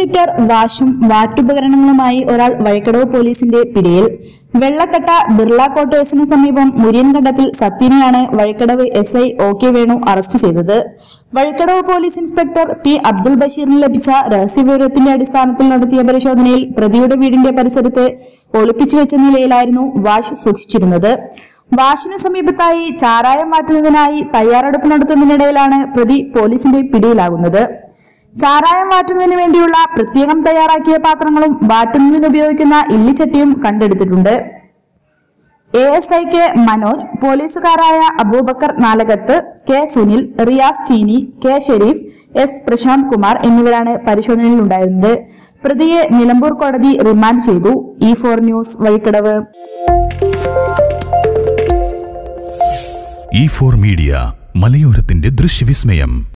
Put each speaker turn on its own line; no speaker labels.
litre വാഷും വാറ്റുപകരണങ്ങളുമായി ഒരാൾ വഴിക്കടവ് പോലീസിന്റെ പിടിയിൽ വെള്ളക്കട്ട ബിർള ക്വാർട്ടേഴ്സിന് സമീപം മുരിയൻകണ്ടത്തിൽ സത്യനെയാണ് Vazhikkadavu S I O K Venu arrest ചെയ്തത് Vazhikkadavu police inspector P Abdul ബഷീറിന് ലഭിച്ച രഹസ്യവിവരത്തിന്റെ അടിസ്ഥാനത്തിൽ നടത്തിയ പരിശോധനയിൽ പ്രതിയുടെ വീടിന്റെ പരിസരത്ത് ഒളിപ്പിച്ചു വെച്ച നിലയിലായിരുന്നു വാഷ് സൂക്ഷിച്ചിരുന്നത് വാഷിന് സമീപത്തായി ചാരായം മാറ്റുന്നതിനായി തയ്യാറെടുപ്പ് നടത്തുന്നതിനിടയിലാണ് പ്രതി പോലീസിന്റെ പിടിയിലാകുന്നത് ചാരായം വാറ്റുന്നതിന് വേണ്ടിയുള്ള പ്രത്യേകം തയ്യാറാക്കിയ പാത്രങ്ങളും വാട്ടുന്നതിന് ഉപയോഗിക്കുന്ന ഇല്ലിച്ചട്ടിയും കണ്ടെടുത്തിട്ടുണ്ട് A S I K Manoj പോലീസുകാരായ Abubakar Nalakath K Sunil Riyas Cheeni K Sharif S Prashanth Kumar എന്നിവരാണ് പരിശോധനയിൽ ഉണ്ടായിരുന്നത് പ്രതിയെ നിലമ്പൂർ കോടതി റിമാൻഡ് ചെയ്തു E four news Vazhikkadavu
E four media മലയോരത്തിന്റെ ദൃശ്യവിസ്മയം